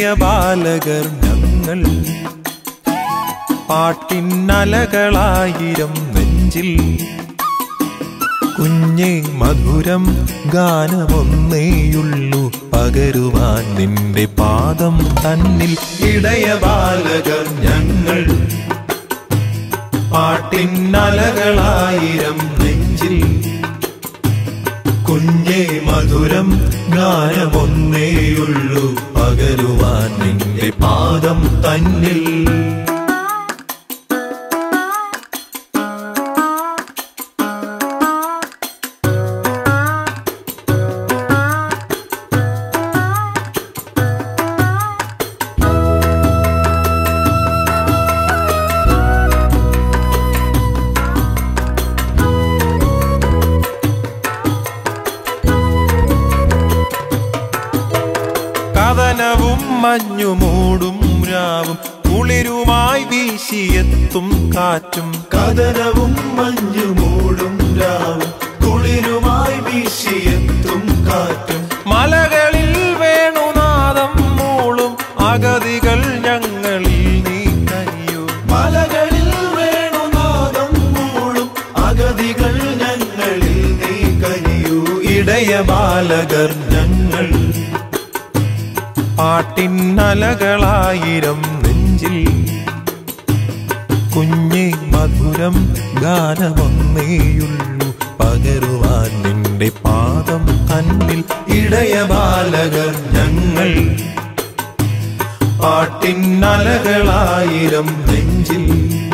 ബാലകർ ഞങ്ങൾ പാട്ടിന്നലകളായിരം നെഞ്ചിൽ കുഞ്ഞേ മധുരം ഗാനമൊന്നേയുള്ളൂ പകരുവാൻ നിന്റെ പാദം തന്നിൽ ഇടയ ബാലകർ ഞങ്ങൾ പാട്ടിന്നലകളായിരം നെഞ്ചിൽ കുഞ്ഞേ മധുരം ഗാനമൊന്നേയുള്ളൂ പകരുവാൻ നിന്റെ പാദം തന്നിൽ കഥനവും മഞ്ഞുമൂടും രാവും കുളിരുമായി വീശിയെത്തും കാറ്റും കഥനവും മഞ്ഞുമൂടും രാവും കുളിരുമായി വീശിയെത്തും കാറ്റും മലകളിൽ വേണുനാദം മൂളും അഗതികൾ ഞങ്ങളിൽ നീ കനിയൂ മലകളിൽ വേണുനാദം മൂളും അഗതികൾ ഞങ്ങളിൽ നീ കനിയൂ ഇടയ ബാലകർ ഞങ്ങൾ പാട്ടിന്നലകളായിരം നെഞ്ചിൽ കുഞ്ഞെ മധുരം ഗാനമൊന്നേയുള്ളൂ പകരുവാൻ നിന്റെ പാദം തന്നിൽ ഇടയ ബാലകർ ഞങ്ങൾ പാട്ടിന്നലകളായിരം നെഞ്ചിൽ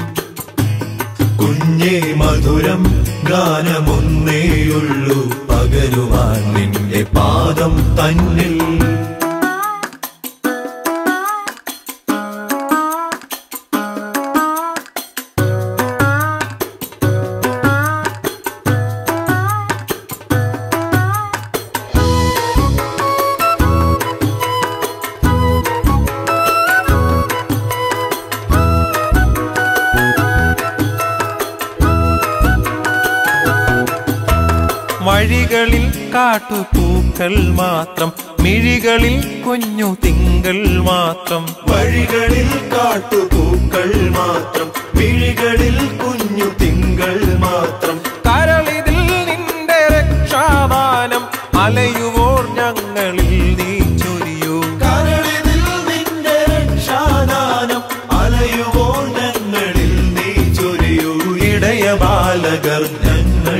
കുഞ്ഞെ മധുരം ഗാനമൊന്നേയുള്ളൂ പകരുവാൻ നിന്റെ പാദം തന്നിൽ വഴികളിൽ കാട്ടുപൂക്കൾ മാത്രം മിഴികളിൽ കുഞ്ഞു തിങ്കൾ മാത്രം വഴികളിൽ കാട്ടുപൂക്കൾ മാത്രം മിഴികളിൽ കുഞ്ഞു തിങ്കൾ മാത്രം കരളിതിൽ നിന്റെ രക്ഷാദാനം അലയുവോർ ഞങ്ങളിൽ നീ ചൊരിയൂ കരളിതിൽ നിന്റെ രക്ഷാദാനം അലയുവോർ ഞങ്ങളിൽ നീ ചൊരിയൂ ഇടയ ബാലകർ ഞങ്ങൾ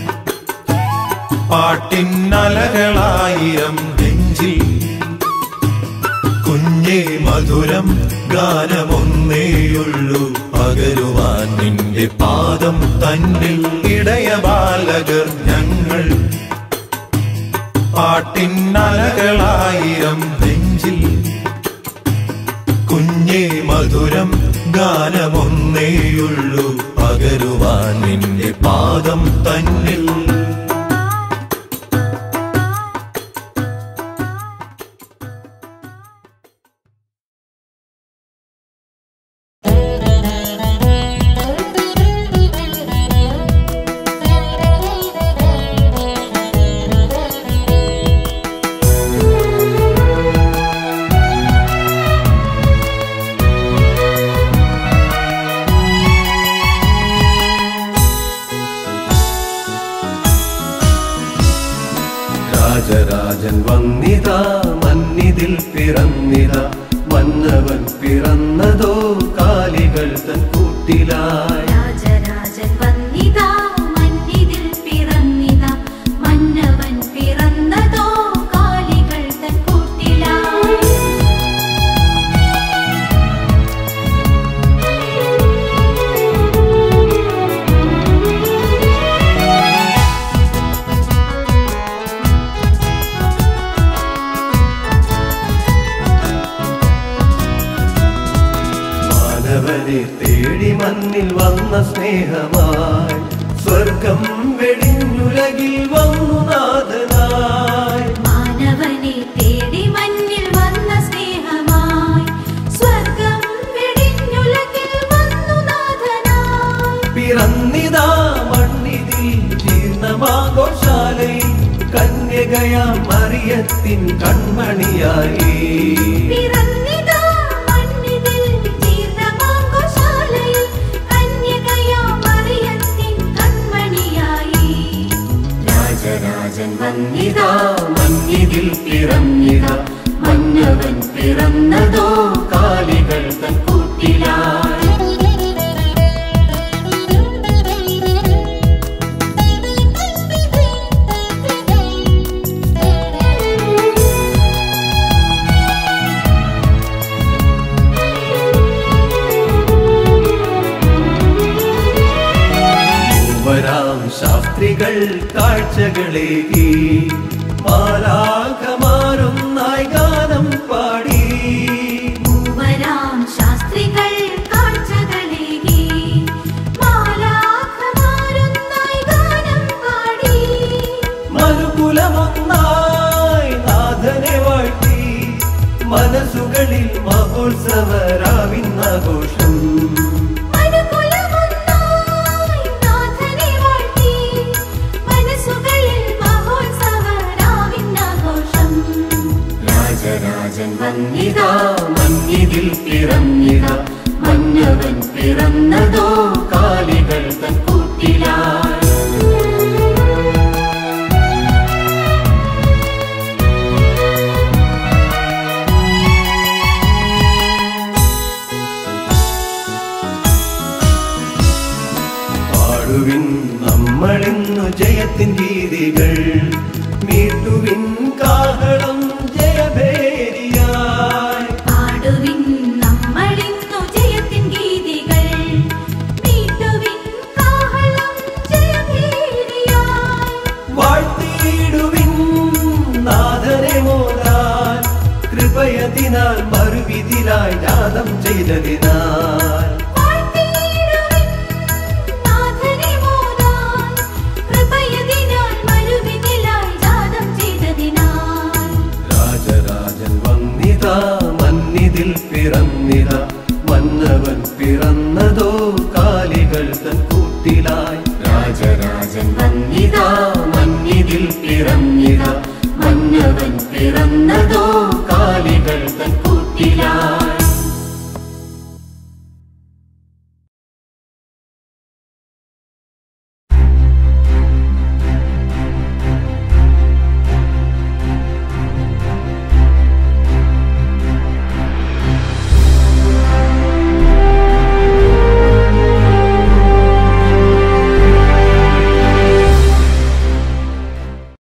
പാട്ടിന്നലകളായിരം നെഞ്ചിൽ കുഞ്ഞേ മധുരം ഗാനമൊന്നേയുള്ളൂ പകരുവാൻ നിന്റെ പാദം തന്നിൽ ഇടയ ബാലകർ ഞങ്ങൾ പാട്ടിന്നലകളായിരം നെഞ്ചിൽ കുഞ്ഞേ മധുരം ഗാനമൊന്നേയുള്ളൂ പകരുവാൻ നിന്റെ പാദം തന്നിൽ രാജരാജൻ വന്നിതാ മന്നിതിൽ പിറന്നിതാ മന്നവൻ പിറന്നതോ കാലികൾ തൻ കൂട്ടിലായി രാജരാജൻ വന്നിതാ മന്നിതിൽ പിറന്നിതാ മന്നവൻ പിറന്നതോ കാലികൾ തൻ കൂട്ടിലായി മാനവനെ തേടി മണ്ണിൽ വന്ന സ്നേഹമായി സ്വർഗം വെടിഞ്ഞുലകിൽ വന്നു നാഥനായി മാനവനെ തേടി മഞ്ഞിൽ വന്ന സ്നേഹമായി സ്വർഗം വെടിഞ്ഞുലകിൽ വന്നു നാഥനായി പിറന്നിതാ മണ്ണിതിൽ ജീർണമാഘോഷാലയിൽ കന്യകയാം മറിയത്തിൻ കൺമണിയായി പിറന്നിതാ ശാസ്ത്രികൾ കാഴ്ചകളേകി മാലാഖമാരൊന്നായി ഗാനം പാടി മൂവരാം ശാസ്ത്രികൾ കാഴ്ചകളേകി മാലാഖമാരൊന്നായി ഗാനം പാടി മനുകുലമൊന്നായി നാഥനെ വാഴ്ത്തി മനസ്സുകളിൽ മഹോത്സവരാവിന്നാഘോഷം മനുകുലമൊന്നായി നാഥനെ വാഴ്ത്തി മനസ്സുകളിൽ മഹോത്സവരാവിന്നാഘോഷം രാജരാജൻ വന്നിതാ മഞ്ഞിതിൽ പിറന്നിതാ മന്നവൻ പിറന്നതോ കാലികൾ തൻ കൂട്ടിലായി പാടുവിൻ നമ്മളിന്നു ജയത്തിൻ ഗീതികൾ മീട്ടുവിൻ കാഹളം ജയഭേരിയായി പാടുവിൻ നമ്മളിന്നു ജയത്തിൻ ഗീതികൾ മീട്ടുവിൻ കാഹളം ജയഭേരിയായി വാഴ്ത്തിയിടുവിൻ നാഥനെ മോദാൻ കൃപയതിനാൽ മറുവിധിലായി ജാതം ചെയ്തതിനാൽ വാഴ്ത്തിയിടുവിൻ നാഥനെ മോദാൻ കൃപയതിനാൽ മരുവിനിലായി ജാതം ചെയ്തതിനാൽ രാജരാജൻ വന്നിതാ മന്നിതിൽ പിറന്നിതാ മന്നവൻ പിറന്നതോ